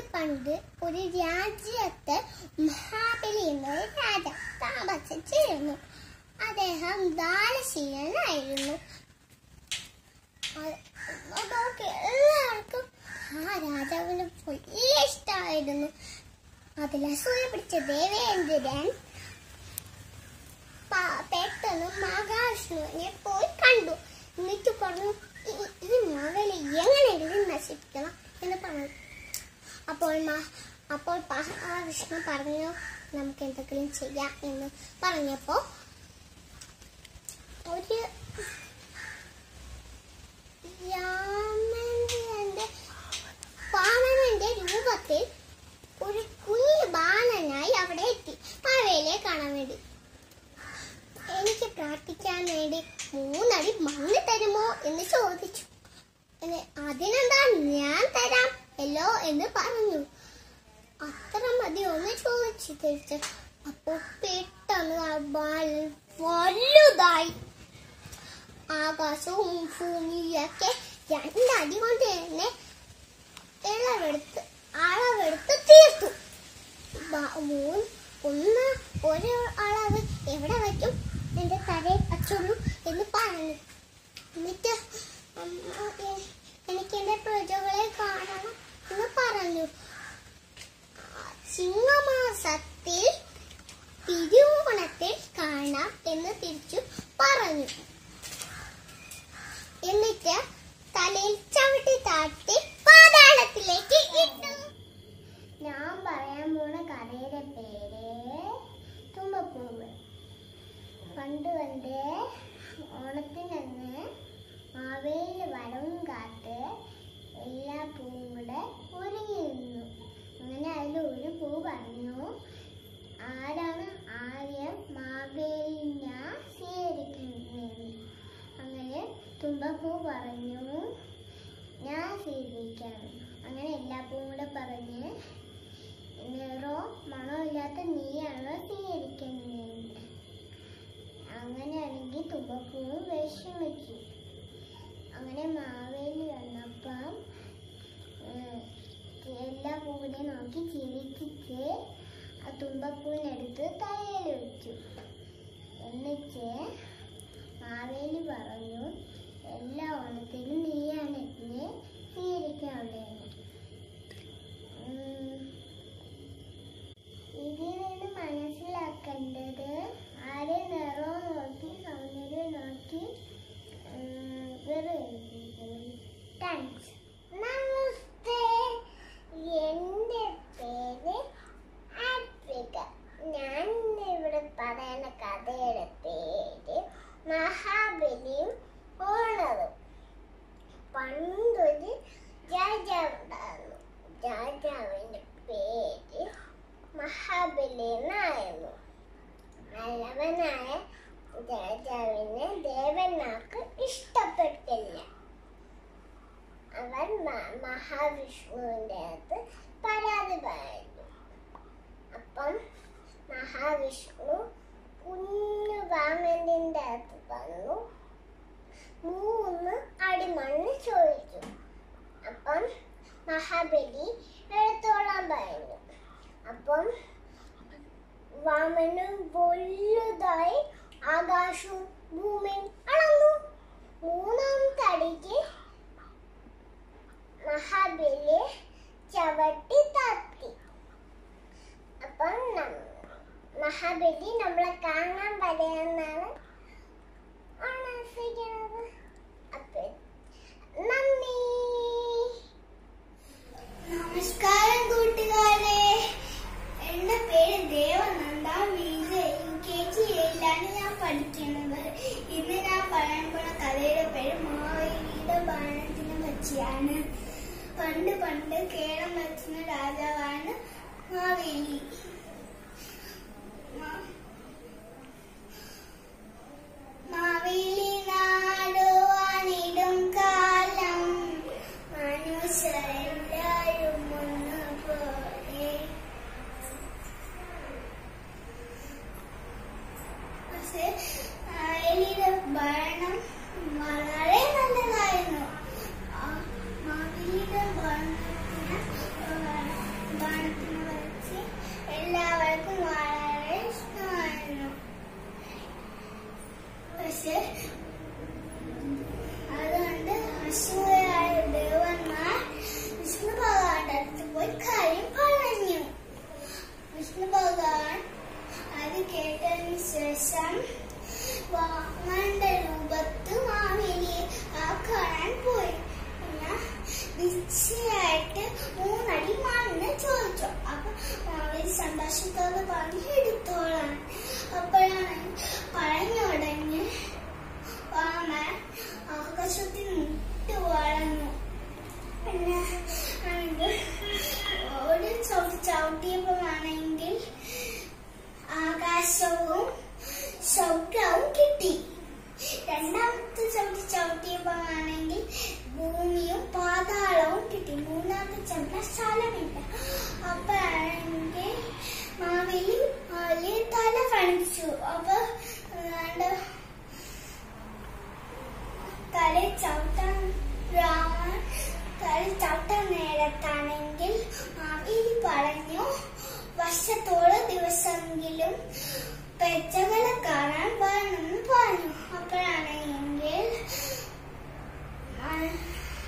പണ്ട് ഒരു രാജ്യത്ത് മഹാബലി എന്നൊരു രാജ താമസിച്ചിരുന്നു അദ്ദേഹം ദാനശീലനായിരുന്നു അത് അതൊക്കെ എല്ലാവർക്കും ആ രാജാവിന് വലിയ ഇഷ്ടമായിരുന്നു അതിൽ അസൂയ പിടിച്ച ദേവേന്ദ്രൻ പ- പെട്ടെന്ന് മഹാവിഷ്ണുവിനെ പോയി കണ്ടു എന്നിട്ട് പറഞ്ഞു "ഈ- ഈ മകളെ എങ്ങനെയെങ്കിലും നശിപ്പിക്കണം എന്ന് പറഞ്ഞു അപ്പോൾ മ- അപ്പോൾ മഹാവിഷ്ണു പറഞ്ഞു നമുക്ക് എന്തെങ്കിലും ചെയ്യാം എന്ന് പറഞ്ഞപ്പോ ഒരു രാമന്റെ വാമനന്റെ രൂപത്തിൽ ഒരു കുഞ്ഞു ബാലനായി അവിടെ എത്തി മാവേലിയെ കാണാൻ വേണ്ടി എനിക്ക് പ്രാർത്ഥിക്കാൻ വേണ്ടി മൂന്നടി മണ്ണ് തരുമോ എന്ന് ചോദിച്ചു എന്നെ, അതിനെന്താ ഞാൻ തരാം എല്ലോ എന്ന് പറഞ്ഞു അത്ര മതി ഒന്ന് ചോദിച്ചു തിരിച്ച് അപ്പൊ പെട്ടെന്ന് ആ ബാലൻ വലുതായി ആകാശവും ഭൂമിയൊക്കെ രണ്ടടി കൊണ്ട് തന്നെ ഇളവെടുത്ത് അളവെടുത്ത് തീർത്തു ബ- മൂന്ന് ഒന്ന് ഒരു അളവ് എവിടെ വയ്ക്കും എന്റെ തലയിൽ വച്ചുള്ളൂ എന്ന് പറഞ്ഞു എന്നിട്ട് അമ്മ, എ- എനിക്ക് എന്റെ പ്രജകളെ കാണണം എന്ന് പറഞ്ഞു ചിങ്ങമാസത്തിൽ തിരുവോണത്തിൽ കാണാം എന്ന് തിരിച്ചു പറഞ്ഞു എന്നിട്ട് തലയിൽ ചവിട്ടി താട്ടി പാതാളത്തിലേക്ക് ഇട്ടു ഞാൻ പറയാൻ പോണ കഥയുടെ പേര് തുമ്പപ്പൂവ് പണ്ട് പണ്ട് ഓണത്തിനന്ന് മാവേലി വരവും കാത്ത് എല്ലാ പൂവും കൂടെ ഒരുങ്ങി നിന്നു അങ്ങനെ അതിൽ ഒരു പൂ പറഞ്ഞു ആരാണ് ആദ്യം മാവേലിനെ സ്വീകരിക്കുന്നത് അങ്ങനെ തുമ്പപ്പൂ പറഞ്ഞു ഞാൻ സ്വീകരിക്കാം അങ്ങനെ എല്ലാ പൂവും കൂടെ പറഞ്ഞ് നിറോ മണമില്ലാത്ത നീയാണോ സ്വീകരിക്കുന്നത് അങ്ങനെയാണെങ്കിൽ തുമ്പപ്പൂവും വിഷമിച്ചു അങ്ങനെ മാവേലി വന്നപ്പം ഉം, എല്ലാ പൂവിനെ നോക്കി ചിരിച്ചിട്ട് ആ തുമ്പപ്പൂവിനെടുത്ത് തലയിൽ വെച്ചു എന്നിട്ട് മാവേലി പറഞ്ഞു എല്ലാ ഓണത്തിനും നീയാണ് എന്നെ സ്വീകരിക്കാനുള്ളത് ഇതിൽ നിന്ന് മനസ്സിലാക്കേണ്ടത് ആരെ നിറവും നോക്കി സൗന്ദര്യം നോക്കി താങ്ക്സ് നമസ്തേ എൻ്റെ പേര് ആത്വിക ഞാൻ ഇവിടെ പറയുന്ന കഥയുടെ പേര് മഹാബലിയും ഓണറും പണ്ടൊരു രാജാവുണ്ടായിരുന്നു രാജാവിൻ്റെ പേര് മഹാബലി എന്നായിരുന്നു നല്ലവനായ രാജാവിനെ ദേവന്മാർക്ക് ഇഷ്ടപ്പെട്ടില്ല അവൻ മ- മഹാവിഷ്ണുവിൻ്റെ അടുത്ത് പരാതി പറഞ്ഞു അപ്പം മഹാവിഷ്ണു കുഞ്ഞു വാമന്റെ അടുത്ത് വന്നു മൂന്ന് അടി മണ്ണ് ചോദിച്ചു അപ്പം മഹാബലി എടുത്തോളാൻ പറഞ്ഞു അപ്പം വാമനും വലുതായി ആകാശവും ഭൂമിയും അളന്നു മൂന്നാമത്തെ അടിക്ക് മഹാബലി ചവിട്ടി താത്തി അപ്പം നം- മഹാബലി നമ്മളെ കാണാൻ വരെയെന്നാണ് ആശ്രയിക്കുന്നത് അപ്പൊ നന്ദി നമസ്കാരം കൂട്ടുകാരെ എന്റെ പേര് ദേവനന്ദ വീട് യു കെ ജിയിലാണ് ഞാൻ പഠിക്കുന്നത് ഇന്ന് ഞാൻ പറയാൻ പോണ കഥയുടെ പേര് മാവേലിയുടെ ഭരണത്തിനെ പറ്റിയാണ് പണ്ട് പണ്ട് കേരളം ഭരിച്ചിരുന്ന രാജാവാണ് മാവേലി മാ- മാവേലി നാടുവാണിടും കാലം മനുഷ്യരെല്ലാരും ഒന്നുപോലെ പക്ഷേ മാവേലിയുടെ ഭരണം വളരെ നല്ലതായിരുന്നു ആ മാവേലിയുടെ ഭരണത്തിന് വാമന്റെ രൂപത്ത് മാവേലിയെ ആ കാണാൻ പോയി പിന്നെ നിശ്ചയായിട്ട് മൂന്നടി മണ്ണ് ചോദിച്ചു അപ്പൊ മാവേലി സന്തോഷത്തോടെ പറഞ്ഞു എടുത്തോളാൻ അപ്പോഴാണ് പറഞ്ഞുടങ്ങി വാമൻ ആകാശത്തിൽ മുട്ട് വളർന്നു പിന്നെ ആണെങ്കിൽ ഒരു ചവിട്ടി ചവിട്ടിയപ്പോഴാണെങ്കിൽ ആകാശവും ശബ്ദവും കിട്ടി രണ്ടാമത്തെ ചവിട്ടി ചവിട്ടിയപ്പോഴാണെങ്കിൽ ഭൂമിയും പാതാളവും കിട്ടി മൂന്നാമത്തെ ചവിട്ട സ്ഥലമില്ല അപ്പോഴാണെങ്കിൽ മാവേലി വലിയ തല കാണിച്ചു അപ്പൊ ഏതാണ്ട് തല ചവിട്ടാൻ രാമൻ തല ചവിട്ടാൻ നേരത്താണെങ്കിൽ മാവേലി പറഞ്ഞു വർഷത്തോളം ദിവസമെങ്കിലും പെച്ചകളെ കാണാൻ വരണമെന്ന് പറഞ്ഞു അപ്പോഴാണെങ്കിൽ ആ-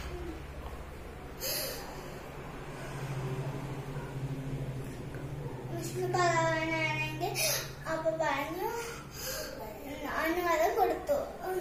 വിഷ്ണു ഭഗവാനാണെങ്കിൽ അപ്പൊ പറഞ്ഞു അനുവാദം കൊടുത്തു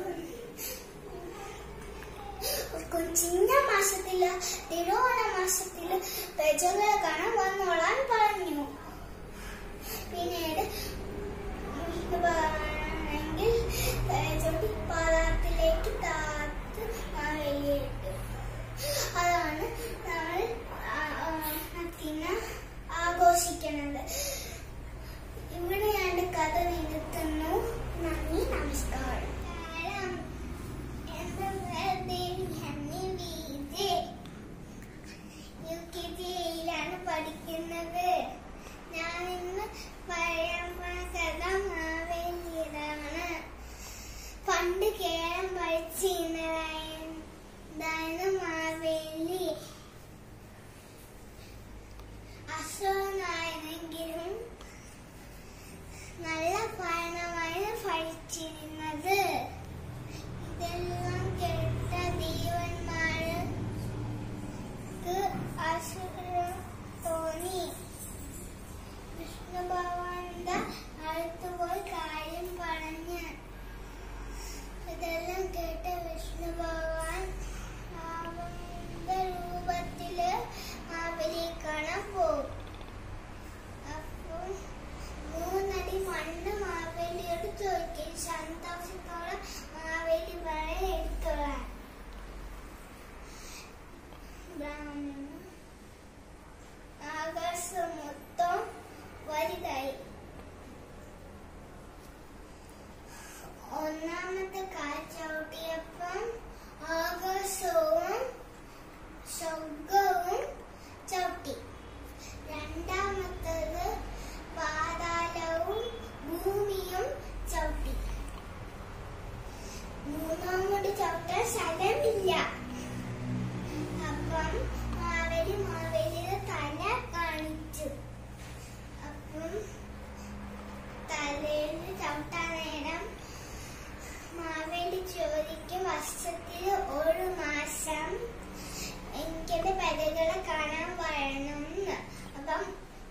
ചിന്ന മാസത്തില് തിരുവോണ മാസത്തില് പ്രജകളെ കാണാൻ വന്നോളാൻ പറഞ്ഞു പിന്നീട് വിഷ്ണു ഭഗവാനാണെങ്കിൽ ചൊട്ടി പാതാളത്തിലേക്ക് താത്ത് മാവേലിയിട്ടു അതാണ് നമ്മൾ അതിനെ ആഘോഷിക്കുന്നത് ഇവിടെ ഞാൻ കഥ നിർത്തുന്നു നന്ദി നമസ്കാരം എന്റെ പേര് ദേവി ഹന്നി വിജയ്. യുകെജിയിലാണ് പഠിക്കുന്നത് ഞാൻ ഇന്ന് പറയാൻ പോണ കഥ മാവേലിയതാണ് പണ്ട് കേരം പഠിച്ചിരുന്നതായിരുന്നു മാവേലി അസുഖനായെങ്കിലും നല്ല പഠനമാണ് പഠിച്ചിരുന്നത് ഇതെല്ലാം കേട്ട ദേവന്മാർക്ക് അസുഖം തോന്നി വിഷ്ണു ഭഗവാന്റെ അടുത്ത് പോയി കാര്യം പറഞ്ഞ് ഇതെല്ലാം കേട്ട വിഷ്ണു ഭഗവാൻ അവന്റെ രൂപത്തില് മാവേലിയെ കാണാൻ പോകും അപ്പം മൂന്നടി മണ്ണ് മാവേലിയോട് ചോദിക്കും സന്തോഷത്തോടെ മാവേലി പറയാൻ എടുത്തോളാൻ ബ്രാഹ്മണൻ ആകാശം മൊത്തം വലുതായി ഒന്നാമത്തെ കാച്ചവിട്ടിയപ്പം ആകാശവും സ്വർഗവും ചവിട്ടി രണ്ടാമത്തത് പാതാളവും ഭൂമിയും ചവിട്ടി മൂന്നാമത് ചവിട്ടാൻ സ്ഥലമില്ല അപ്പം മാവേലി മാവേലിയുടെ തല കാണിച്ചു അപ്പം തലയിൽ ചവിട്ടാൻ നേരം മാവേലി ചോദിക്കും വർഷത്തിൽ ഒരു മാസം എനിക്കെന്റെ പെരകളെ കാണാൻ വരണം അപ്പം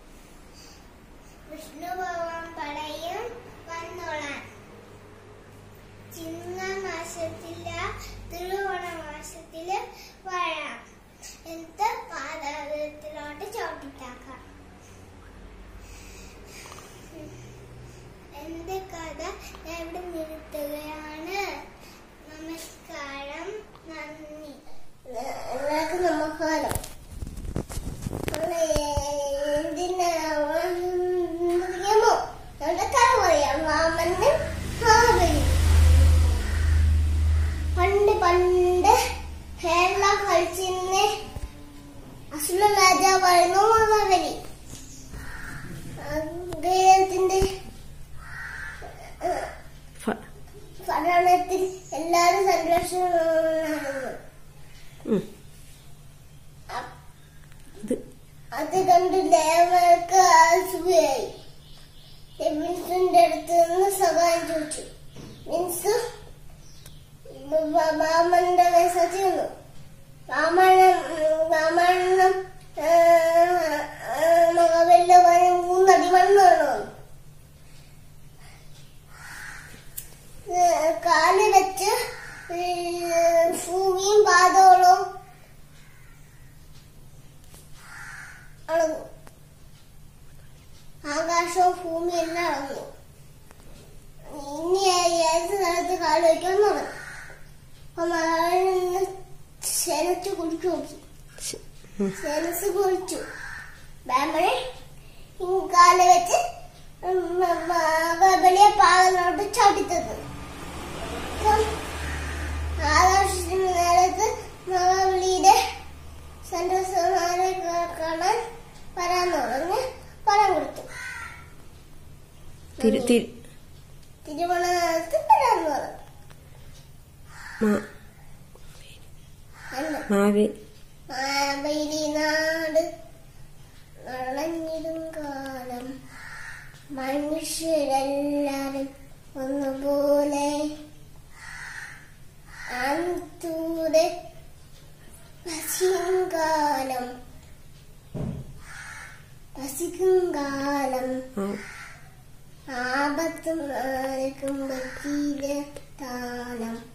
വിഷ്ണു ഭഗവാൻ പറയും വന്നോളാൻ ചിങ്ങ മാസത്തില് തിരുവോണ മാസത്തില് വരാം എന്നിട്ട് പാതാളത്തിലോട്ട് ചോട്ടിട്ടാക്കാം എന്റെ കഥ ഞാൻ ഇവിടെ നിർത്തുകയാണ് നമസ്കാരം നന്ദി എല്ലാവർക്കും നമസ്കാരം എന്തിനാമോ ഞങ്ങളുടെ കഥ പറയാം വാമന് മാവേലി പണ്ട് പണ്ട് കേരള കളിച്ചിരുന്ന അസുര രാജാവായിരുന്നു മാവേലി അദ്ദേഹത്തിന്റെ ഫ- ഭരണത്തിൽ എല്ലാവരും സന്തോഷമായിരുന്നു ഉം. ഇത് അത് കണ്ട് ദേവർക്ക് അസുഖയായി മിൻസിന്റെ അടുത്ത് നിന്ന് സഹായം ചോദിച്ചു മിൻസ് മാമന്റെ വേഷത്തിൽ നിന്നു രാമായണം രാമായണം മകവല്ല മൂന്നടി മണ്ണ് വേണം ആകാശവും ഭൂമിയും എല്ലാം അളന്നു ഇനി ഏത് സ്ഥലത്ത് കാല് വയ്ക്കാൻ തുടങ്ങി അപ്പൊ മകളിൽ നിന്ന് ശനത്ത് കുടിച്ചു നോക്കി ഉം. ശനസ് കുടിച്ചു ബാമ്പഴെ കാല് വെച്ച് വലിയ പാകലോട്ട് ചവിട്ടിത്തന്നു ആകാശത്തിന് നേരത്ത് മഹാബലിയുടെ സന്യാസന്മാരെ കാണാൻ വരാൻ തുടങ്ങി പണം കൊടുത്തു തിരു തിരു തിരുവനന്തപുരത്ത് വരാൻ പറഞ്ഞു മാ- അന്ന് മാവി മാവേലി നാട് നടഞ്ഞിടും കാലം മനുഷ്യരെല്ലാരും ഒന്നുപോലെ അന്തൂരെ പസിക്കും കാലം പസിക്കും കാലം ആ, ആപത്തും ആർക്കും പറ്റിയില്ല താലം